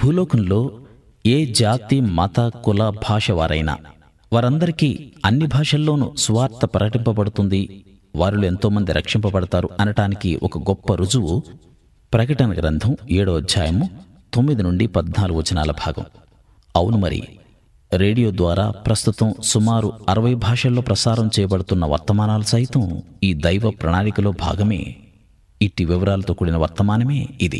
భూలోకంలో ఏ జాతి మత కుల భాష వారైనా వారందరికీ అన్ని భాషల్లోనూ సువార్త ప్రకటింపబడుతుంది వారిలో ఎంతోమంది రక్షింపబడతారు అనటానికి ఒక గొప్ప రుజువు ప్రకటన గ్రంథం ఏడో అధ్యాయము తొమ్మిది నుండి పద్నాలుగు వచనాల భాగం అవును మరి రేడియో ద్వారా ప్రస్తుతం సుమారు అరవై భాషల్లో ప్రసారం చేయబడుతున్న వర్తమానాలు సైతం ఈ దైవ ప్రణాళికలో భాగమే ఇట్టి వివరాలతో కూడిన వర్తమానమే ఇది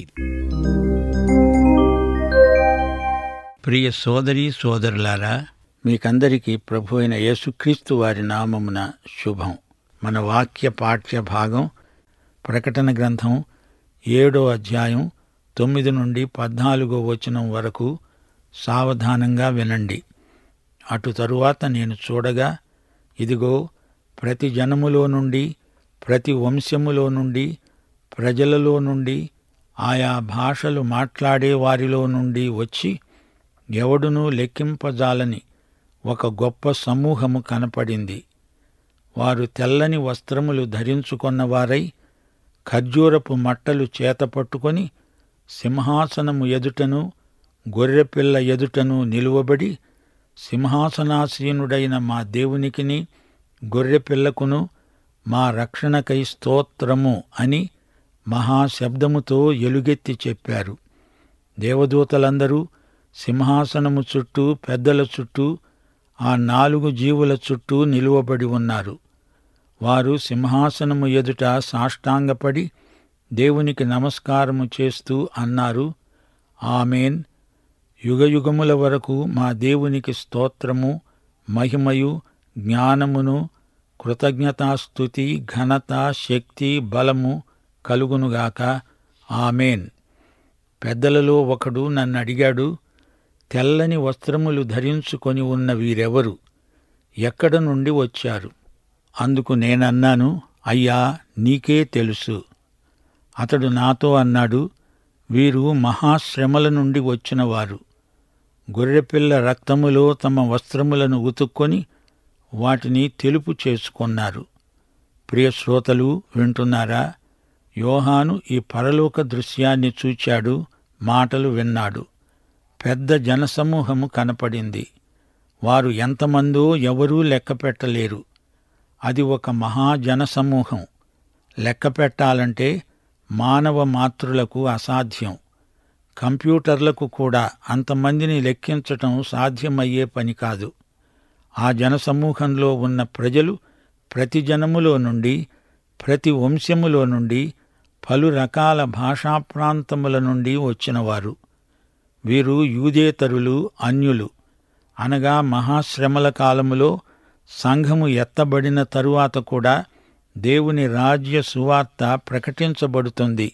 ప్రియ సోదరి సోదరులారా మీకందరికీ ప్రభు అయిన యేసుక్రీస్తు వారి నామమున శుభం మన వాక్య పాఠ్య భాగం ప్రకటన గ్రంథం ఏడో అధ్యాయం తొమ్మిది నుండి పద్నాలుగో వచనం వరకు సావధానంగా వినండి అటు తరువాత నేను చూడగా ఇదిగో ప్రతి జనములో నుండి ప్రతి వంశములో నుండి ప్రజలలో నుండి ఆయా భాషలు మాట్లాడే వారిలో నుండి వచ్చి ఎవడునూ లెక్కింపజాలని ఒక గొప్ప సమూహము కనపడింది వారు తెల్లని వస్త్రములు ధరించుకొన్నవారై ఖర్జూరపు మట్టలు చేతపట్టుకొని సింహాసనము ఎదుటను గొర్రెపిల్ల ఎదుటను నిలువబడి సింహాసనాసీనుడైన మా దేవునికిని గొర్రెపిల్లకును మా రక్షణకై స్తోత్రము అని మహాశబ్దముతో ఎలుగెత్తి చెప్పారు దేవదూతలందరూ సింహాసనము చుట్టూ పెద్దల చుట్టూ ఆ నాలుగు జీవుల చుట్టూ నిలువబడి ఉన్నారు వారు సింహాసనము ఎదుట సాష్టాంగపడి దేవునికి నమస్కారము చేస్తూ అన్నారు ఆమెన్ యుగయుగముల వరకు మా దేవునికి స్తోత్రము మహిమయు జ్ఞానమును కృతజ్ఞతాస్థుతి ఘనత శక్తి బలము కలుగునుగాక ఆమెన్ పెద్దలలో ఒకడు నన్ను అడిగాడు తెల్లని వస్త్రములు ధరించుకొని ఉన్న వీరెవరు ఎక్కడ నుండి వచ్చారు అందుకు నేనన్నాను అయ్యా నీకే తెలుసు అతడు నాతో అన్నాడు వీరు మహాశ్రమల నుండి వచ్చినవారు గొర్రెపిల్ల రక్తములో తమ వస్త్రములను ఉతుక్కొని వాటిని తెలుపు చేసుకొన్నారు ప్రియ శ్రోతలు వింటున్నారా యోహాను ఈ పరలోక దృశ్యాన్ని చూచాడు మాటలు విన్నాడు పెద్ద జనసమూహము కనపడింది వారు ఎంతమందో ఎవరూ లెక్క పెట్టలేరు అది ఒక మహాజనసమూహం లెక్క పెట్టాలంటే మానవ మాతృలకు అసాధ్యం కంప్యూటర్లకు కూడా అంతమందిని లెక్కించటం సాధ్యమయ్యే పని కాదు ఆ జనసమూహంలో ఉన్న ప్రజలు ప్రతి జనములో నుండి ప్రతి వంశములో నుండి పలు రకాల భాషా ప్రాంతముల నుండి వచ్చినవారు వీరు యూదేతరులు అన్యులు అనగా మహాశ్రమల కాలములో సంఘము ఎత్తబడిన తరువాత కూడా దేవుని రాజ్య సువార్త ప్రకటించబడుతుంది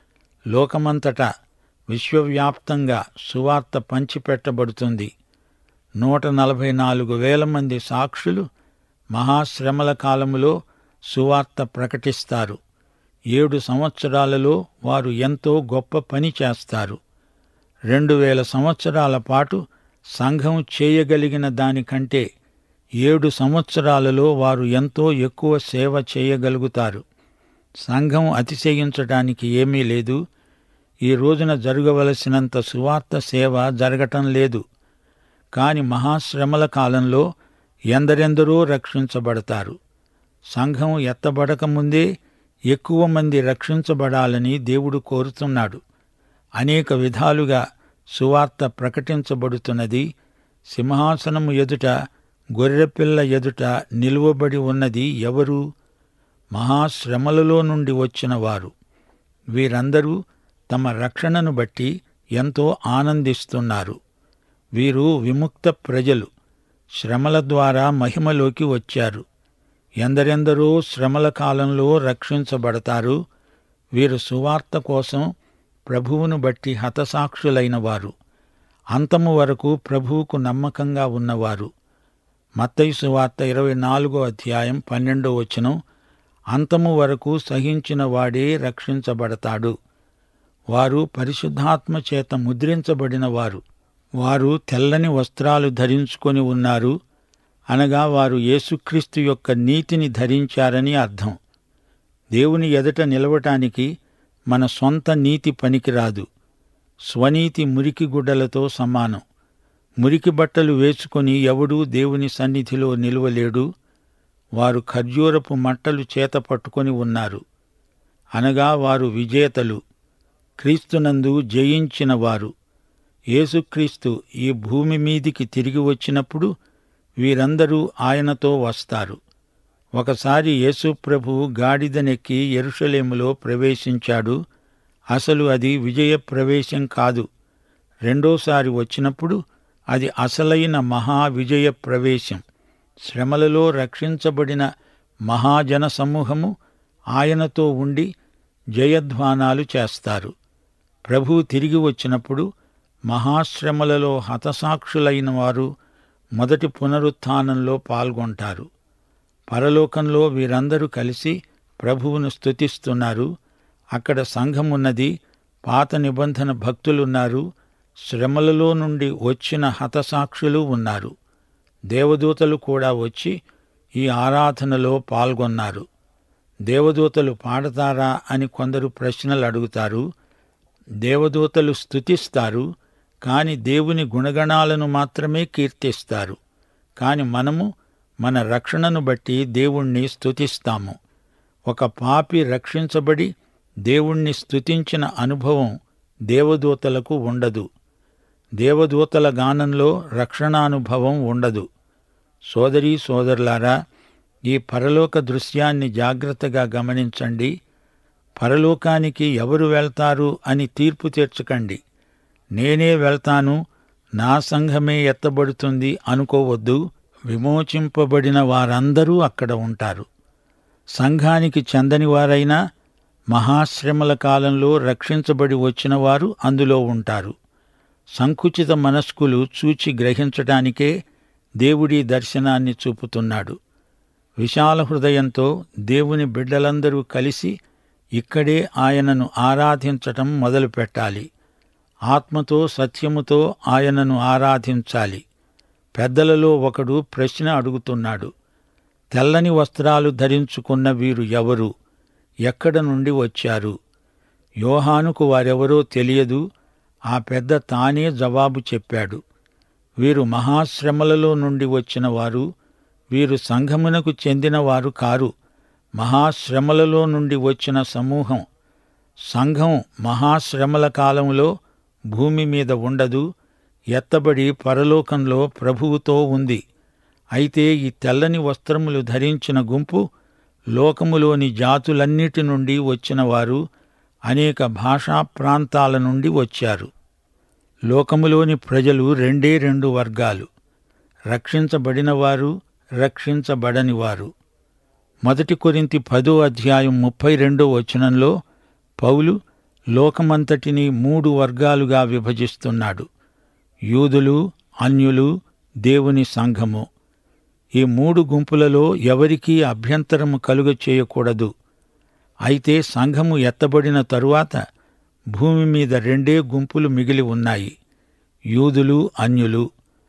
లోకమంతటా విశ్వవ్యాప్తంగా సువార్త పంచిపెట్టబడుతుంది నూట నలభై నాలుగు వేల మంది సాక్షులు మహాశ్రమల కాలములో సువార్త ప్రకటిస్తారు ఏడు సంవత్సరాలలో వారు ఎంతో గొప్ప పని చేస్తారు రెండు వేల సంవత్సరాల పాటు సంఘం చేయగలిగిన దానికంటే ఏడు సంవత్సరాలలో వారు ఎంతో ఎక్కువ సేవ చేయగలుగుతారు సంఘం అతిశయించడానికి ఏమీ లేదు ఈ రోజున జరగవలసినంత సువార్త సేవ జరగటం లేదు కాని మహాశ్రమల కాలంలో ఎందరెందరో రక్షించబడతారు సంఘం ఎత్తబడకముందే ఎక్కువ మంది రక్షించబడాలని దేవుడు కోరుతున్నాడు అనేక విధాలుగా సువార్త ప్రకటించబడుతున్నది సింహాసనము ఎదుట గొర్రెపిల్ల ఎదుట నిలువబడి ఉన్నది ఎవరు మహాశ్రమలలో నుండి వచ్చిన వారు వీరందరూ తమ రక్షణను బట్టి ఎంతో ఆనందిస్తున్నారు వీరు విముక్త ప్రజలు శ్రమల ద్వారా మహిమలోకి వచ్చారు ఎందరెందరో శ్రమల కాలంలో రక్షించబడతారు వీరు సువార్త కోసం ప్రభువును బట్టి హతసాక్షులైన వారు అంతము వరకు ప్రభువుకు నమ్మకంగా ఉన్నవారు మత్తయి సువార్త ఇరవై నాలుగో అధ్యాయం పన్నెండో వచనం అంతము వరకు సహించిన వాడే రక్షించబడతాడు వారు పరిశుద్ధాత్మ చేత ముద్రించబడిన వారు వారు తెల్లని వస్త్రాలు ధరించుకొని ఉన్నారు అనగా వారు యేసుక్రీస్తు యొక్క నీతిని ధరించారని అర్థం దేవుని ఎదుట నిలవటానికి మన సొంత నీతి పనికిరాదు స్వనీతి మురికి గుడ్డలతో సమానం మురికి బట్టలు వేసుకొని ఎవడూ దేవుని సన్నిధిలో నిలువలేడు వారు ఖర్జూరపు మట్టలు చేత పట్టుకొని ఉన్నారు అనగా వారు విజేతలు క్రీస్తునందు జయించిన వారు యేసుక్రీస్తు ఈ భూమి మీదికి తిరిగి వచ్చినప్పుడు వీరందరూ ఆయనతో వస్తారు ఒకసారి యేసు ప్రభువు గాడిదనెక్కి ఎరుషలేములో ప్రవేశించాడు అసలు అది విజయ ప్రవేశం కాదు రెండోసారి వచ్చినప్పుడు అది అసలైన మహా విజయ ప్రవేశం శ్రమలలో రక్షించబడిన మహాజన సమూహము ఆయనతో ఉండి జయధ్వానాలు చేస్తారు ప్రభు తిరిగి వచ్చినప్పుడు మహాశ్రమలలో హతసాక్షులైన వారు మొదటి పునరుత్థానంలో పాల్గొంటారు పరలోకంలో వీరందరూ కలిసి ప్రభువును స్తుతిస్తున్నారు అక్కడ సంఘమున్నది పాత నిబంధన భక్తులున్నారు శ్రమలలో నుండి వచ్చిన హతసాక్షులు ఉన్నారు దేవదూతలు కూడా వచ్చి ఈ ఆరాధనలో పాల్గొన్నారు దేవదూతలు పాడతారా అని కొందరు ప్రశ్నలు అడుగుతారు దేవదూతలు స్తుతిస్తారు కాని దేవుని గుణగణాలను మాత్రమే కీర్తిస్తారు కాని మనము మన రక్షణను బట్టి దేవుణ్ణి స్తుతిస్తాము ఒక పాపి రక్షించబడి దేవుణ్ణి స్తుతించిన అనుభవం దేవదూతలకు ఉండదు దేవదూతల గానంలో రక్షణానుభవం ఉండదు సోదరీ సోదరులారా ఈ పరలోక దృశ్యాన్ని జాగ్రత్తగా గమనించండి పరలోకానికి ఎవరు వెళ్తారు అని తీర్పు తీర్చకండి నేనే వెళ్తాను నా సంఘమే ఎత్తబడుతుంది అనుకోవద్దు విమోచింపబడిన వారందరూ అక్కడ ఉంటారు సంఘానికి చెందని వారైనా మహాశ్రమల కాలంలో రక్షించబడి వచ్చిన వారు అందులో ఉంటారు సంకుచిత మనస్కులు చూచి గ్రహించటానికే దేవుడి దర్శనాన్ని చూపుతున్నాడు విశాల హృదయంతో దేవుని బిడ్డలందరూ కలిసి ఇక్కడే ఆయనను ఆరాధించటం మొదలుపెట్టాలి ఆత్మతో సత్యముతో ఆయనను ఆరాధించాలి పెద్దలలో ఒకడు ప్రశ్న అడుగుతున్నాడు తెల్లని వస్త్రాలు ధరించుకున్న వీరు ఎవరు ఎక్కడ నుండి వచ్చారు యోహానుకు వారెవరో తెలియదు ఆ పెద్ద తానే జవాబు చెప్పాడు వీరు మహాశ్రమలలో నుండి వచ్చిన వారు వీరు సంఘమునకు చెందినవారు కారు మహాశ్రమలలో నుండి వచ్చిన సమూహం సంఘం మహాశ్రమల కాలంలో భూమి మీద ఉండదు ఎత్తబడి పరలోకంలో ప్రభువుతో ఉంది అయితే ఈ తెల్లని వస్త్రములు ధరించిన గుంపు లోకములోని జాతులన్నిటి నుండి వచ్చిన వారు అనేక భాషా ప్రాంతాల నుండి వచ్చారు లోకములోని ప్రజలు రెండే రెండు వర్గాలు రక్షించబడినవారు రక్షించబడనివారు మొదటి కొరింతి పదో అధ్యాయం ముప్పై రెండో వచనంలో పౌలు లోకమంతటిని మూడు వర్గాలుగా విభజిస్తున్నాడు యూదులు అన్యులు దేవుని సంఘము ఈ మూడు గుంపులలో ఎవరికీ అభ్యంతరము కలుగ చేయకూడదు అయితే సంఘము ఎత్తబడిన తరువాత భూమి మీద రెండే గుంపులు మిగిలి ఉన్నాయి యూదులు అన్యులు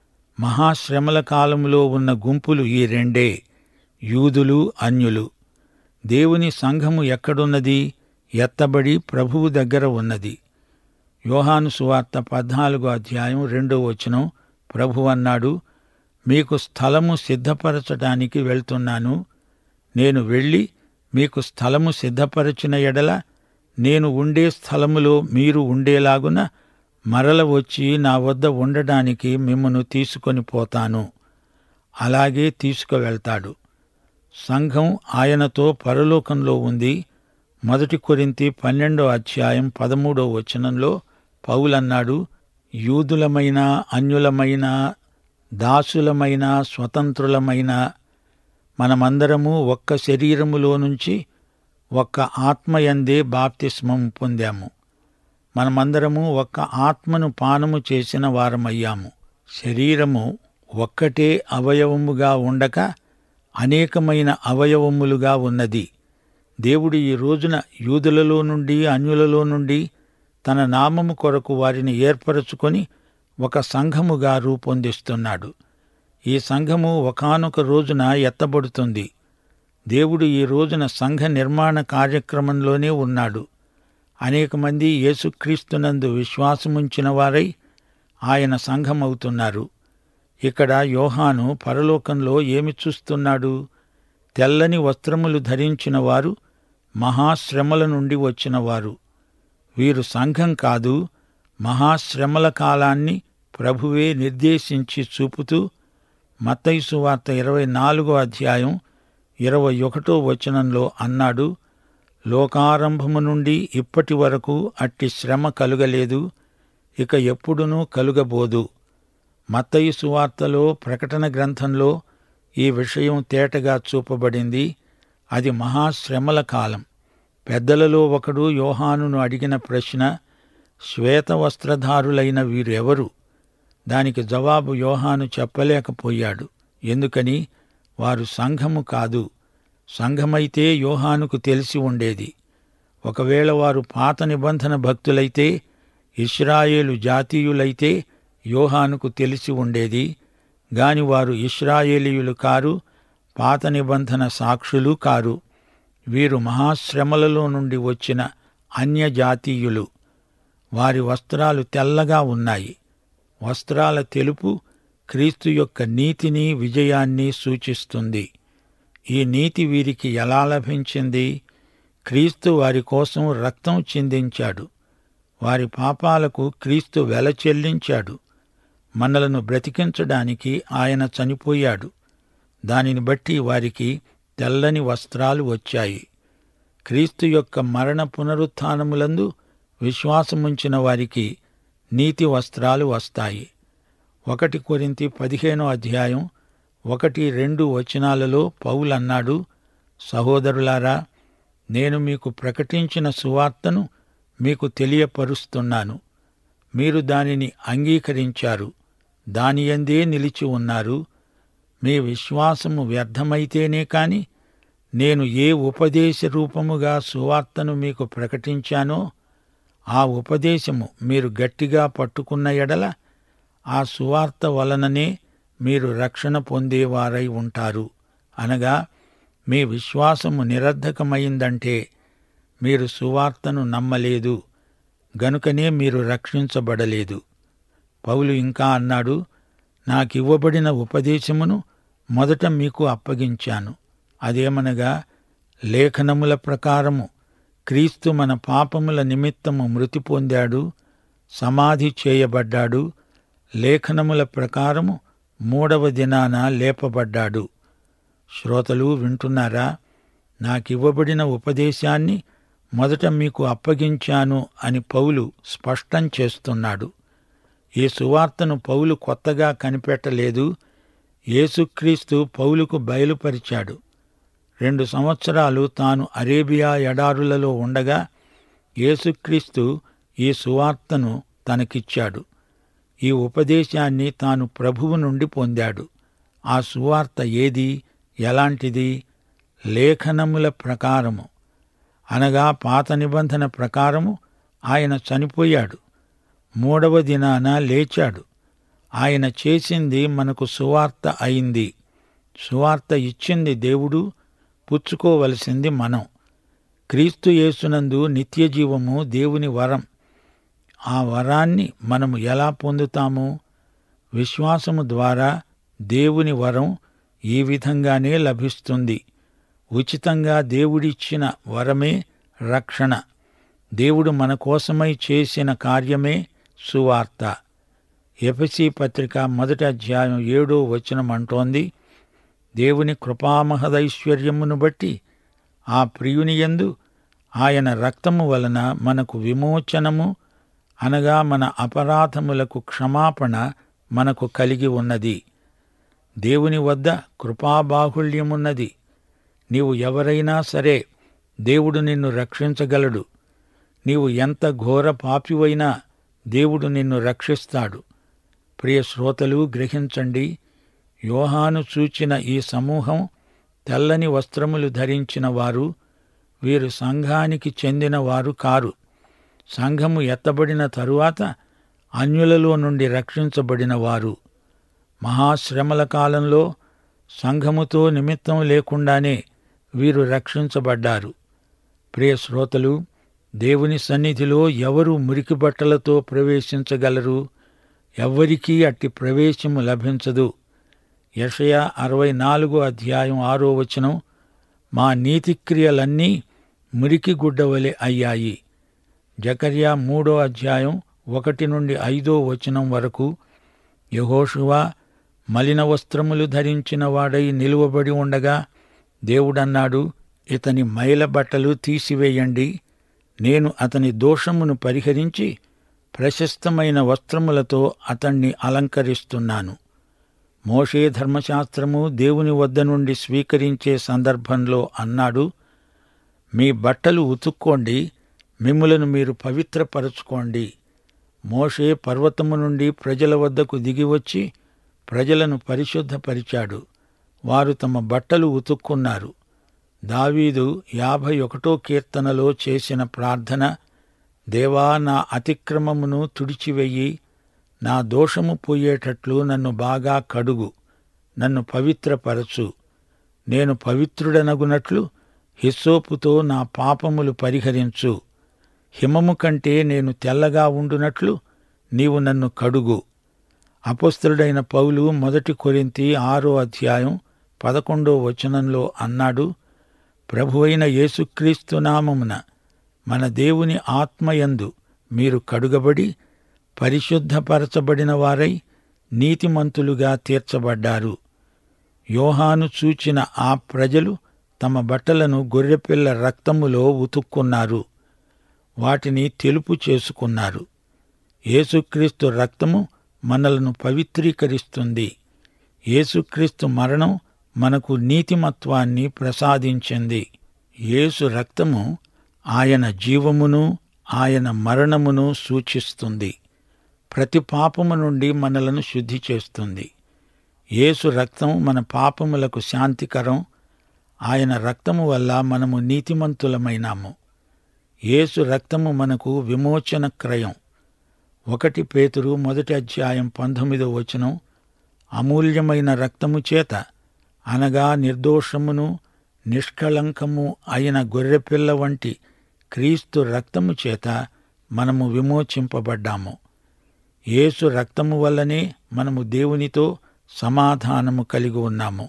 మహాశ్రమల కాలంలో ఉన్న గుంపులు ఈ రెండే యూదులు అన్యులు దేవుని సంఘము ఎక్కడున్నది ఎత్తబడి ప్రభువు దగ్గర ఉన్నది యోహాను సువార్త పద్నాలుగో అధ్యాయం రెండో వచనం ప్రభు అన్నాడు మీకు స్థలము సిద్ధపరచడానికి వెళ్తున్నాను నేను వెళ్ళి మీకు స్థలము సిద్ధపరచిన ఎడల నేను ఉండే స్థలములో మీరు ఉండేలాగున మరల వచ్చి నా వద్ద ఉండడానికి మిమ్మను తీసుకొని పోతాను అలాగే తీసుకువెళ్తాడు సంఘం ఆయనతో పరలోకంలో ఉంది మొదటి కొరింతి పన్నెండో అధ్యాయం పదమూడో వచనంలో పౌలన్నాడు యూదులమైన అన్యులమైన దాసులమైన స్వతంత్రులమైన మనమందరము ఒక్క శరీరములో నుంచి ఒక్క ఆత్మయందే బాప్తిస్మం పొందాము మనమందరము ఒక్క ఆత్మను పానము చేసిన వారమయ్యాము శరీరము ఒక్కటే అవయవముగా ఉండక అనేకమైన అవయవములుగా ఉన్నది దేవుడు ఈ రోజున యూదులలో నుండి అన్యులలో నుండి తన నామము కొరకు వారిని ఏర్పరచుకొని ఒక సంఘముగా రూపొందిస్తున్నాడు ఈ సంఘము ఒకానొక రోజున ఎత్తబడుతుంది దేవుడు ఈ రోజున సంఘ నిర్మాణ కార్యక్రమంలోనే ఉన్నాడు అనేక మంది యేసుక్రీస్తునందు విశ్వాసముంచిన వారై ఆయన సంఘమవుతున్నారు ఇక్కడ యోహాను పరలోకంలో ఏమి చూస్తున్నాడు తెల్లని వస్త్రములు ధరించిన వారు మహాశ్రమల నుండి వచ్చిన వారు వీరు సంఘం కాదు మహాశ్రమల కాలాన్ని ప్రభువే నిర్దేశించి చూపుతూ మత్తైసు వార్త ఇరవై నాలుగో అధ్యాయం ఇరవై ఒకటో వచనంలో అన్నాడు లోకారంభము నుండి ఇప్పటి వరకు అట్టి శ్రమ కలుగలేదు ఇక ఎప్పుడునూ కలుగబోదు మత్తయి సువార్తలో ప్రకటన గ్రంథంలో ఈ విషయం తేటగా చూపబడింది అది మహాశ్రమల కాలం పెద్దలలో ఒకడు యోహానును అడిగిన ప్రశ్న శ్వేత వస్త్రధారులైన వీరెవరు దానికి జవాబు యోహాను చెప్పలేకపోయాడు ఎందుకని వారు సంఘము కాదు సంఘమైతే యోహానుకు తెలిసి ఉండేది ఒకవేళ వారు పాత నిబంధన భక్తులైతే ఇస్రాయేలు జాతీయులైతే యోహానుకు తెలిసి ఉండేది గాని వారు ఇస్రాయేలీయులు కారు పాత నిబంధన సాక్షులు కారు వీరు మహాశ్రమలలో నుండి వచ్చిన అన్యజాతీయులు వారి వస్త్రాలు తెల్లగా ఉన్నాయి వస్త్రాల తెలుపు క్రీస్తు యొక్క నీతిని విజయాన్ని సూచిస్తుంది ఈ నీతి వీరికి ఎలా లభించింది క్రీస్తు వారి కోసం రక్తం చిందించాడు వారి పాపాలకు క్రీస్తు వెల చెల్లించాడు మనలను బ్రతికించడానికి ఆయన చనిపోయాడు దానిని బట్టి వారికి తెల్లని వస్త్రాలు వచ్చాయి క్రీస్తు యొక్క మరణ పునరుత్థానములందు విశ్వాసముంచిన వారికి నీతి వస్త్రాలు వస్తాయి ఒకటి కొరింతి పదిహేనో అధ్యాయం ఒకటి రెండు వచనాలలో పౌలన్నాడు సహోదరులారా నేను మీకు ప్రకటించిన సువార్తను మీకు తెలియపరుస్తున్నాను మీరు దానిని అంగీకరించారు దానియందే నిలిచి ఉన్నారు మీ విశ్వాసము వ్యర్థమైతేనే కాని నేను ఏ ఉపదేశ రూపముగా సువార్తను మీకు ప్రకటించానో ఆ ఉపదేశము మీరు గట్టిగా పట్టుకున్న ఎడల ఆ సువార్త వలననే మీరు రక్షణ పొందేవారై ఉంటారు అనగా మీ విశ్వాసము నిరర్ధకమైందంటే మీరు సువార్తను నమ్మలేదు గనుకనే మీరు రక్షించబడలేదు పౌలు ఇంకా అన్నాడు నాకివ్వబడిన ఉపదేశమును మొదట మీకు అప్పగించాను అదేమనగా లేఖనముల ప్రకారము క్రీస్తు మన పాపముల నిమిత్తము మృతి పొందాడు సమాధి చేయబడ్డాడు లేఖనముల ప్రకారము మూడవ దినాన లేపబడ్డాడు శ్రోతలు వింటున్నారా నాకివ్వబడిన ఉపదేశాన్ని మొదట మీకు అప్పగించాను అని పౌలు స్పష్టం చేస్తున్నాడు ఈ సువార్తను పౌలు కొత్తగా కనిపెట్టలేదు యేసుక్రీస్తు పౌలుకు బయలుపరిచాడు రెండు సంవత్సరాలు తాను అరేబియా ఎడారులలో ఉండగా యేసుక్రీస్తు ఈ సువార్తను తనకిచ్చాడు ఈ ఉపదేశాన్ని తాను ప్రభువు నుండి పొందాడు ఆ సువార్త ఏది ఎలాంటిది లేఖనముల ప్రకారము అనగా పాత నిబంధన ప్రకారము ఆయన చనిపోయాడు మూడవ దినాన లేచాడు ఆయన చేసింది మనకు సువార్త అయింది సువార్త ఇచ్చింది దేవుడు పుచ్చుకోవలసింది మనం క్రీస్తు యేసునందు నిత్య జీవము దేవుని వరం ఆ వరాన్ని మనము ఎలా పొందుతాము విశ్వాసము ద్వారా దేవుని వరం ఈ విధంగానే లభిస్తుంది ఉచితంగా దేవుడిచ్చిన వరమే రక్షణ దేవుడు మన కోసమై చేసిన కార్యమే సువార్త ఎఫసి పత్రిక మొదటి అధ్యాయం ఏడో వచనం అంటోంది దేవుని కృపామహదైశ్వర్యమును బట్టి ఆ ప్రియునియందు ఆయన రక్తము వలన మనకు విమోచనము అనగా మన అపరాధములకు క్షమాపణ మనకు కలిగి ఉన్నది దేవుని వద్ద కృపాబాహుళ్యమున్నది నీవు ఎవరైనా సరే దేవుడు నిన్ను రక్షించగలడు నీవు ఎంత ఘోర పాపివైనా దేవుడు నిన్ను రక్షిస్తాడు ప్రియ శ్రోతలు గ్రహించండి యోహాను చూచిన ఈ సమూహం తెల్లని వస్త్రములు ధరించిన వారు వీరు సంఘానికి చెందిన వారు కారు సంఘము ఎత్తబడిన తరువాత అన్యులలో నుండి రక్షించబడిన వారు మహాశ్రమల కాలంలో సంఘముతో నిమిత్తం లేకుండానే వీరు రక్షించబడ్డారు ప్రియ శ్రోతలు దేవుని సన్నిధిలో ఎవరు మురికి బట్టలతో ప్రవేశించగలరు ఎవ్వరికీ అట్టి ప్రవేశము లభించదు యషయా అరవై నాలుగో అధ్యాయం ఆరో వచనం మా నీతిక్రియలన్నీ మురికి గుడ్డవలె అయ్యాయి జకర్యా మూడో అధ్యాయం ఒకటి నుండి ఐదో వచనం వరకు యహోషువా మలిన వస్త్రములు ధరించిన వాడై నిలువబడి ఉండగా దేవుడన్నాడు ఇతని మైల బట్టలు తీసివేయండి నేను అతని దోషమును పరిహరించి ప్రశస్తమైన వస్త్రములతో అతణ్ణి అలంకరిస్తున్నాను మోషే ధర్మశాస్త్రము దేవుని వద్ద నుండి స్వీకరించే సందర్భంలో అన్నాడు మీ బట్టలు ఉతుక్కోండి మిమ్ములను మీరు పవిత్రపరచుకోండి మోషే పర్వతము నుండి ప్రజల వద్దకు దిగివచ్చి ప్రజలను పరిశుద్ధపరిచాడు వారు తమ బట్టలు ఉతుక్కున్నారు దావీదు యాభై ఒకటో కీర్తనలో చేసిన ప్రార్థన దేవా నా అతిక్రమమును తుడిచివెయ్యి నా దోషము పోయేటట్లు నన్ను బాగా కడుగు నన్ను పవిత్రపరచు నేను పవిత్రుడనగునట్లు హిస్సోపుతో నా పాపములు పరిహరించు హిమము కంటే నేను తెల్లగా ఉండునట్లు నీవు నన్ను కడుగు అపస్తుడైన పౌలు మొదటి కొరింతి ఆరో అధ్యాయం పదకొండో వచనంలో అన్నాడు ప్రభువైన యేసుక్రీస్తు నామమున మన దేవుని ఆత్మయందు మీరు కడుగబడి పరిశుద్ధపరచబడిన వారై నీతిమంతులుగా తీర్చబడ్డారు యోహాను చూచిన ఆ ప్రజలు తమ బట్టలను గొర్రెపిల్ల రక్తములో ఉతుక్కున్నారు వాటిని తెలుపు చేసుకున్నారు యేసుక్రీస్తు రక్తము మనలను పవిత్రీకరిస్తుంది యేసుక్రీస్తు మరణం మనకు నీతిమత్వాన్ని ప్రసాదించింది యేసు రక్తము ఆయన జీవమును ఆయన మరణమును సూచిస్తుంది ప్రతి పాపము నుండి మనలను శుద్ధి చేస్తుంది యేసు రక్తం మన పాపములకు శాంతికరం ఆయన రక్తము వల్ల మనము నీతిమంతులమైనాము యేసు రక్తము మనకు విమోచన క్రయం ఒకటి పేతురు మొదటి అధ్యాయం పంతొమ్మిదో వచనం అమూల్యమైన రక్తము చేత అనగా నిర్దోషమును నిష్కళంకము అయిన గొర్రెపిల్ల వంటి క్రీస్తు రక్తము చేత మనము విమోచింపబడ్డాము యేసు రక్తము వల్లనే మనము దేవునితో సమాధానము కలిగి ఉన్నాము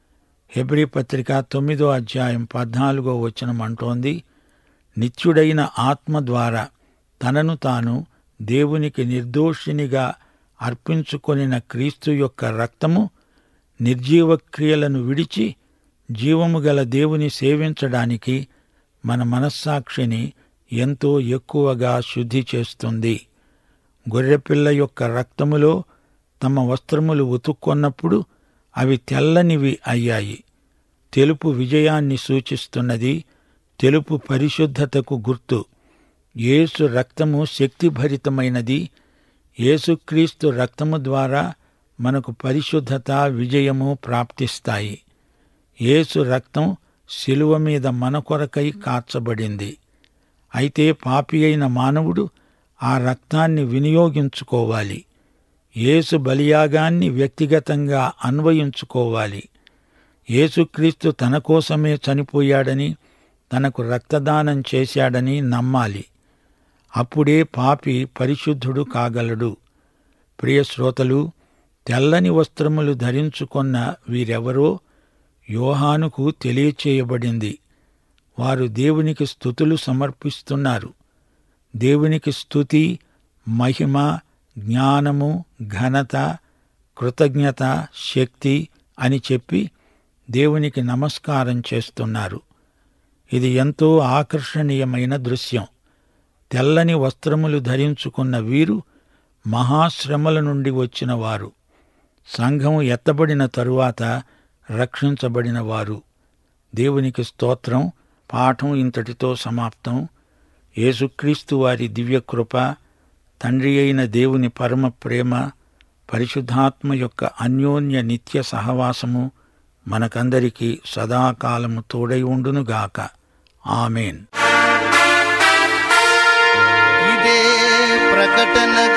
హెబ్రి పత్రిక తొమ్మిదో అధ్యాయం పద్నాలుగో వచనం అంటోంది నిత్యుడైన ఆత్మ ద్వారా తనను తాను దేవునికి నిర్దోషినిగా అర్పించుకొనిన క్రీస్తు యొక్క రక్తము నిర్జీవ క్రియలను విడిచి జీవము గల దేవుని సేవించడానికి మన మనస్సాక్షిని ఎంతో ఎక్కువగా శుద్ధి చేస్తుంది గొర్రెపిల్ల యొక్క రక్తములో తమ వస్త్రములు ఉతుక్కొన్నప్పుడు అవి తెల్లనివి అయ్యాయి తెలుపు విజయాన్ని సూచిస్తున్నది తెలుపు పరిశుద్ధతకు గుర్తు యేసు రక్తము శక్తిభరితమైనది యేసుక్రీస్తు రక్తము ద్వారా మనకు పరిశుద్ధత విజయము ప్రాప్తిస్తాయి యేసు రక్తం శిలువ మీద మన కొరకై కాచబడింది అయితే పాపి అయిన మానవుడు ఆ రక్తాన్ని వినియోగించుకోవాలి యేసు బలియాగాన్ని వ్యక్తిగతంగా అన్వయించుకోవాలి యేసుక్రీస్తు తన కోసమే చనిపోయాడని తనకు రక్తదానం చేశాడని నమ్మాలి అప్పుడే పాపి పరిశుద్ధుడు కాగలడు ప్రియ శ్రోతలు తెల్లని వస్త్రములు ధరించుకొన్న వీరెవరో యోహానుకు తెలియచేయబడింది వారు దేవునికి స్థుతులు సమర్పిస్తున్నారు దేవునికి స్థుతి మహిమ జ్ఞానము ఘనత కృతజ్ఞత శక్తి అని చెప్పి దేవునికి నమస్కారం చేస్తున్నారు ఇది ఎంతో ఆకర్షణీయమైన దృశ్యం తెల్లని వస్త్రములు ధరించుకున్న వీరు మహాశ్రమల నుండి వచ్చిన వారు సంఘం ఎత్తబడిన తరువాత రక్షించబడిన వారు దేవునికి స్తోత్రం పాఠం ఇంతటితో సమాప్తం యేసుక్రీస్తు వారి దివ్యకృప తండ్రి అయిన దేవుని పరమ ప్రేమ పరిశుద్ధాత్మ యొక్క అన్యోన్య నిత్య సహవాసము మనకందరికీ సదాకాలము తోడై ఉండునుగాక ఆమెన్ ఇదే ప్రకటన